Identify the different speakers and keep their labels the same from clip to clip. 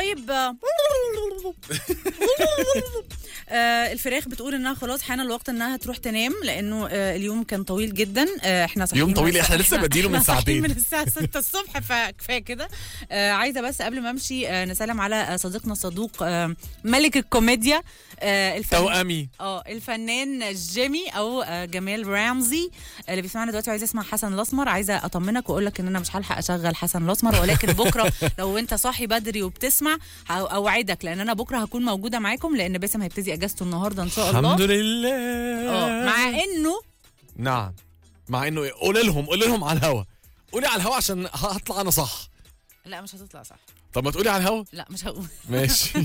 Speaker 1: طيب آه، آه الفراخ بتقول انها خلاص حان الوقت انها تروح تنام لانه آه اليوم كان طويل جدا آه احنا صاحيين
Speaker 2: يوم طويل،
Speaker 1: من-
Speaker 2: إحنا لسه بادئينه من
Speaker 1: إحنا صاحيين
Speaker 2: ساعتين.
Speaker 1: من الساعه 6 الصبح فكفايه كده آه عايزه بس قبل ما امشي آه نسلم على آه صديقنا الصدوق آه ملك الكوميديا آه الفنان
Speaker 2: توأمي
Speaker 1: اه الفنان جيمي او آه، جمال رامزي اللي بيسمعنا دلوقتي وعايزه اسمع حسن الاسمر عايزه اطمنك واقول لك ان انا مش هلحق اشغل حسن الاسمر ولكن بكره لو انت صاحي بدري وبتسمع ه- اوعدك لان انا بكره هكون موجوده معاكم لان باسم هيبتدي اجازته النهارده ان شاء الله
Speaker 2: الحمد لله
Speaker 1: اه مع انه
Speaker 2: نعم مع انه إيه؟ قولي لهم قولي لهم على الهوا قولي على الهوا عشان هطلع انا صح
Speaker 1: لا مش هتطلع صح
Speaker 2: طب ما تقولي على الهوا
Speaker 1: لا مش هقول
Speaker 2: ماشي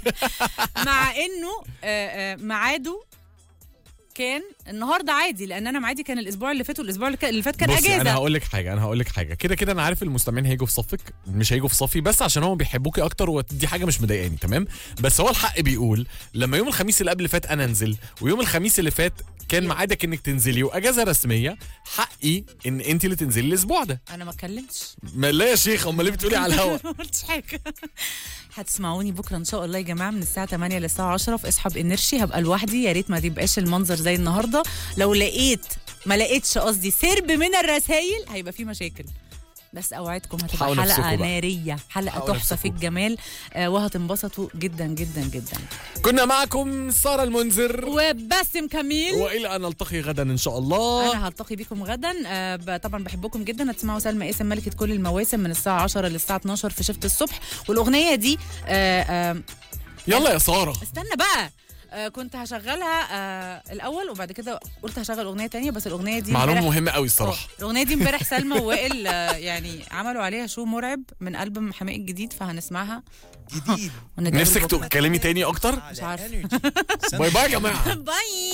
Speaker 1: مع انه آه، آه، ميعاده كان النهارده عادي لان انا معادي كان الاسبوع اللي فات والاسبوع اللي كان- اللي فات كان
Speaker 2: بصي
Speaker 1: اجازه
Speaker 2: انا هقول لك حاجه انا هقول لك حاجه كده كده انا عارف المستمعين هيجوا في صفك مش هيجوا في صفي بس عشان هم بيحبوكي اكتر ودي حاجه مش مضايقاني تمام بس هو الحق بيقول لما يوم الخميس اللي قبل فات انا انزل ويوم الخميس اللي فات كان ميعادك انك تنزلي واجازه رسميه حقي ان انت اللي تنزلي الاسبوع ده
Speaker 1: انا ما اتكلمتش
Speaker 2: ما لا يا شيخ امال ليه بتقولي على الهوا
Speaker 1: ما قلتش حاجه هتسمعوني بكره ان شاء الله يا جماعه من الساعه 8 للساعه 10 في اسحب انرشي هبقى لوحدي يا ريت ما تبقاش المنظر زي النهارده لو لقيت ما لقيتش قصدي سرب من الرسايل هيبقى في مشاكل بس اوعدكم هتبقى
Speaker 2: حاولوا
Speaker 1: حلقه
Speaker 2: نفسكوا بقى.
Speaker 1: ناريه حلقه
Speaker 2: حاولوا
Speaker 1: تحفه في
Speaker 2: نفسكوا.
Speaker 1: الجمال آه وهتنبسطوا جدا جدا جدا
Speaker 2: كنا معكم ساره المنذر
Speaker 1: وباسم كميل
Speaker 2: والى ان نلتقي غدا ان شاء الله
Speaker 1: انا هلتقي بيكم غدا آه ب- طبعا بحبكم جدا هتسمعوا سلمى اسم ملكه كل المواسم من الساعه 10 للساعه 12 في شفت الصبح والاغنيه دي آه آه
Speaker 2: يلا يا ساره
Speaker 1: استنى بقى آه كنت هشغلها آه الاول وبعد كده قلت هشغل اغنيه تانية بس الاغنيه دي
Speaker 2: معلومه
Speaker 1: امبارح-
Speaker 2: مهمه قوي
Speaker 1: آه،
Speaker 2: الصراحه
Speaker 1: الاغنيه دي امبارح سلمى ووائل آه يعني عملوا عليها شو مرعب من البوم حماقي الجديد فهنسمعها
Speaker 3: جديد
Speaker 1: ونتقابل
Speaker 2: نفسك
Speaker 1: بكرة.
Speaker 2: تتكلمي تاني اكتر
Speaker 1: مش عارفة.
Speaker 3: على Energy.
Speaker 2: باي باي يا جماعه
Speaker 1: باي